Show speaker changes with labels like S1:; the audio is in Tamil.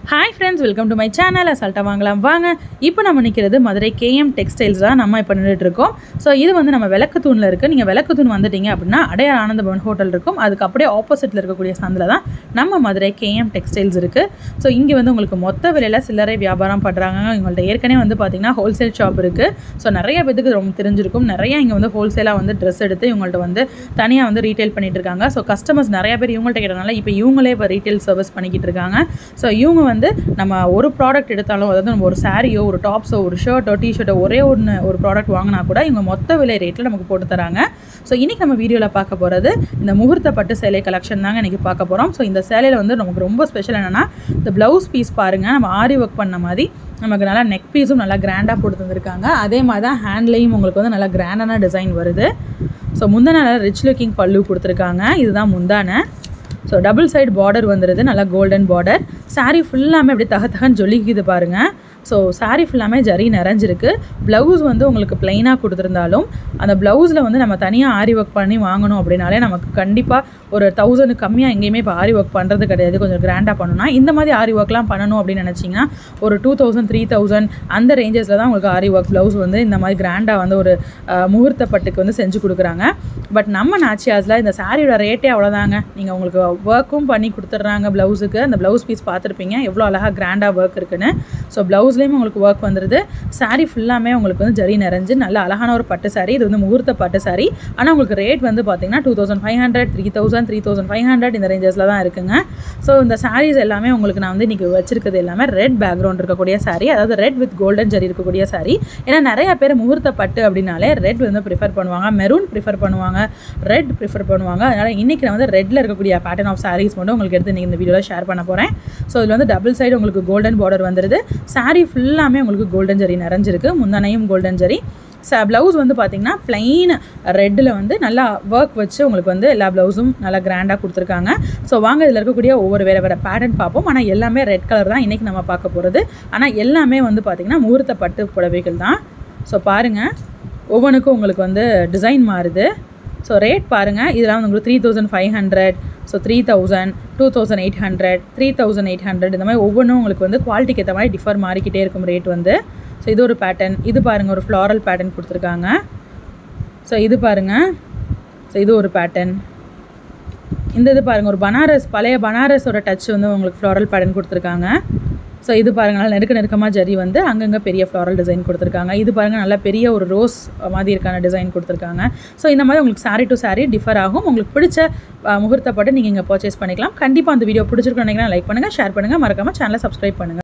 S1: hi friends welcome to my channel அசால்ட்டாக வாங்கலாம் வாங்க இப்போ நம்ம நிற்கிறது மதுரை கேஎம் டெக்ஸ்டைல்ஸ் தான் நம்ம இப்போ நின்றுட்டு இருக்கோம் ஸோ இது வந்து நம்ம விளக்குத்தூணில் இருக்குது நீங்கள் விளக்குத்தூண் வந்துட்டீங்க அப்படின்னா அடையார் ஆனந்த பவன் ஹோட்டல் இருக்கும் அதுக்கு அப்படியே ஆப்போசிட்டில் இருக்கக்கூடிய சந்தில் தான் நம்ம மதுரை கேஎம் டெக்ஸ்டைல்ஸ் இருக்குது ஸோ இங்கே வந்து உங்களுக்கு மொத்த விலையில் சில்லறை வியாபாரம் பண்ணுறாங்க உங்கள்ட்ட ஏற்கனவே வந்து பார்த்தீங்கன்னா ஹோல்சேல் ஷாப் இருக்குது ஸோ நிறைய பேத்துக்கு ரொம்ப தெரிஞ்சிருக்கும் நிறைய இங்கே வந்து ஹோல்சேலாக வந்து ட்ரெஸ் எடுத்து இவங்கள்ட்ட வந்து தனியாக வந்து ரீட்டைல் பண்ணிட்டு இருக்காங்க ஸோ கஸ்டமர்ஸ் நிறைய பேர் இவங்கள்ட்ட கேட்டனால இப்போ இவங்களே இப்போ ரீட்டைல் சர்வீஸ் பண்ணிக்கிட்டு இருக்காங்க ஸோ இவங்க வந்து நம்ம ஒரு ப்ராடக்ட் எடுத்தாலும் அதாவது நம்ம ஒரு சாரியோ ஒரு டாப்ஸோ ஒரு ஷர்ட்டோ டிஷர்ட்டோ ஒரே ஒன்று ஒரு ப்ராடக்ட் வாங்கினா கூட இவங்க மொத்த விலை ரேட்டில் நமக்கு போட்டு தராங்க ஸோ இன்றைக்கி நம்ம வீடியோவில் பார்க்க போகிறது இந்த முகூர்த்த பட்டு சேலை கலெக்ஷன் தாங்க இன்றைக்கி பார்க்க போகிறோம் ஸோ இந்த சேலையில் வந்து நமக்கு ரொம்ப ஸ்பெஷல் என்னென்னா இந்த ப்ளவுஸ் பீஸ் பாருங்கள் நம்ம ஆரி ஒர்க் பண்ண மாதிரி நமக்கு நல்லா நெக் பீஸும் நல்லா கிராண்டாக போட்டு தந்திருக்காங்க அதே மாதிரி தான் ஹேண்ட்லேயும் உங்களுக்கு வந்து நல்லா கிராண்டான டிசைன் வருது ஸோ முந்தான நல்லா ரிச் லுக்கிங் பல்லு கொடுத்துருக்காங்க இதுதான் முந்தான ஸோ டபுள் சைடு பார்டர் வந்துடுது நல்லா கோல்டன் பார்டர் saree ஃபுல்லாமே அப்படியே தக தகன்னு ஜொலிக்குது பாருங்கள் ஸோ saree ஃபுல்லாமே ஜரி நிறைஞ்சிருக்கு ப்ளவுஸ் வந்து உங்களுக்கு ப்ளைனாக கொடுத்துருந்தாலும் அந்த ப்ளவுஸில் வந்து நம்ம தனியாக ஆரி ஒர்க் பண்ணி வாங்கணும் அப்படின்னாலே நமக்கு கண்டிப்பாக ஒரு தௌசண்ட் கம்மியாக எங்கேயுமே இப்போ ஆரி ஒர்க் பண்ணுறது கிடையாது கொஞ்சம் கிராண்டாக பண்ணணும்னா இந்த மாதிரி ஆரி ஒர்க்லாம் பண்ணணும் அப்படின்னு நினச்சிங்கன்னா ஒரு டூ தௌசண்ட் த்ரீ தௌசண்ட் அந்த ரேஞ்சஸில் தான் உங்களுக்கு ஆரி ஒர்க் ப்ளவுஸ் வந்து இந்த மாதிரி கிராண்டாக வந்து ஒரு அஹ், முகூர்த்த பட்டுக்கு வந்து செஞ்சு கொடுக்குறாங்க பட் நம்ம நாச்சியாஸில் இந்த சாரியோட ரேட்டே அவ்வளோதாங்க நீங்கள் உங்களுக்கு ஒர்க்கும் பண்ணி கொடுத்துட்றாங்க ப்ளவுஸுக்கு அந்த ப்ளவுஸ் பீஸ் பார்த்துருப்பீங்க எவ்வளோ அழகாக கிராண்டாக ஒர்க் இருக்குன்னு ஸோ ப்ளவுஸ்லேயும் உங்களுக்கு ஒர்க் வந்துடுது saree ஃபுல்லாமே உங்களுக்கு வந்து ஜரி நிறைஞ்சு நல்ல அழகான ஒரு பட்டு saree இது வந்து முகூர்த்த பட்டு saree ஆனால் உங்களுக்கு ரேட் வந்து பார்த்தீங்கன்னா two thousand five hundred three thousand three thousand five hundred இந்த ரேஞ்சஸில் தான் இருக்குங்க ஸோ இந்த sarees எல்லாமே உங்களுக்கு நான் வந்து இன்றைக்கி வச்சிருக்கிறது எல்லாமே ரெட் பேக்ரவுண்ட் இருக்கக்கூடிய saree அதாவது ரெட் வித் கோல்டன் ஜரி இருக்கக்கூடிய saree ஏன்னா நிறைய பேர் முகூர்த்த பட்டு அப்படின்னாலே ரெட் வந்து ப்ரிஃபர் பண்ணுவாங்க மெரூன் ப்ரிஃபர் பண்ணுவாங்க ரெட் ப்ரிஃபர் பண்ணுவாங்க அதனால் இன்றைக்கி நான் வந்து ரெட்டில் இருக்கக்கூடிய பேட்டர்ன் ஆஃப் sarees மட்டும் உங்களுக்கு எடுத்து இன்றைக்கி இந்த வீடியோவில் ஷேர் பண்ண போகிறேன் ஸோ இதில் வந்து டபுள் சைடு உங்களுக்கு கோல்டன் பார்டர் வந்துடுது saree ஃபுல்லாமே உங்களுக்கு கோல்டன் ஜரி நிறைஞ்சிருக்கு முந்தானையும் கோல்டன் ஜரி ச ப்ளவுஸ் வந்து பார்த்தீங்கன்னா plain ரெட்டில் வந்து நல்லா ஒர்க் வச்சு உங்களுக்கு வந்து எல்லா ப்ளவுஸும் நல்லா கிராண்டாக கொடுத்துருக்காங்க ஸோ வாங்க இதில் இருக்கக்கூடிய ஒவ்வொரு வேறு வேறு பேட்டர்ன் பார்ப்போம் ஆனால் எல்லாமே ரெட் கலர் தான் இன்றைக்கி நம்ம பார்க்க போகிறது ஆனால் எல்லாமே வந்து பார்த்திங்கன்னா முகூர்த்த பட்டு புடவைகள் தான் ஸோ பாருங்கள் ஒவ்வொன்றுக்கும் உங்களுக்கு வந்து டிசைன் மாறுது ஸோ ரேட் பாருங்கள் இதெல்லாம் வந்து உங்களுக்கு three thousand five hundred so three thousand two thousand eight hundred three thousand eight hundred இந்த மாதிரி ஒவ்வொன்றும் உங்களுக்கு வந்து குவாலிட்டிக்கு ஏற்ற மாதிரி டிஃபர் மாறிக்கிட்டே இருக்கும் ரேட் வந்து ஸோ இது ஒரு பேட்டர்ன் இது பாருங்கள் ஒரு ஃப்ளாரல் பேட்டர்ன் கொடுத்துருக்காங்க ஸோ இது பாருங்கள் ஸோ இது ஒரு பேட்டர்ன் இந்த இது பாருங்கள் ஒரு பனாரஸ் பழைய பனாரஸோட டச் வந்து உங்களுக்கு ஃப்ளாரல் பேட்டர்ன் கொடுத்துருக்காங்க ஸோ இது பாருங்கள் நல்லா நெருக்க நெருக்கமாக ஜரி வந்து அங்கங்கே பெரிய ஃப்ளாரல் டிசைன் கொடுத்துருக்காங்க இது பாருங்கள் நல்லா பெரிய ஒரு ரோஸ் மாதிரி இருக்கான டிசைன் கொடுத்துருக்காங்க ஸோ இந்த மாதிரி உங்களுக்கு saree டு saree டிஃபர் ஆகும் உங்களுக்கு பிடிச்ச அஹ், முகூர்த்த பட்டு நீங்கள் இங்கே பர்ச்சேஸ் பண்ணிக்கலாம் கண்டிப்பாக அந்த வீடியோ பிடிச்சிருக்கோம் நினைக்கிறேன் லைக் பண்ணுங்கள் ஷேர் பண்ணுங்கள் மறக்காமல் சேனலை சப்ஸ்கிரைப் பண்ணுங்கள்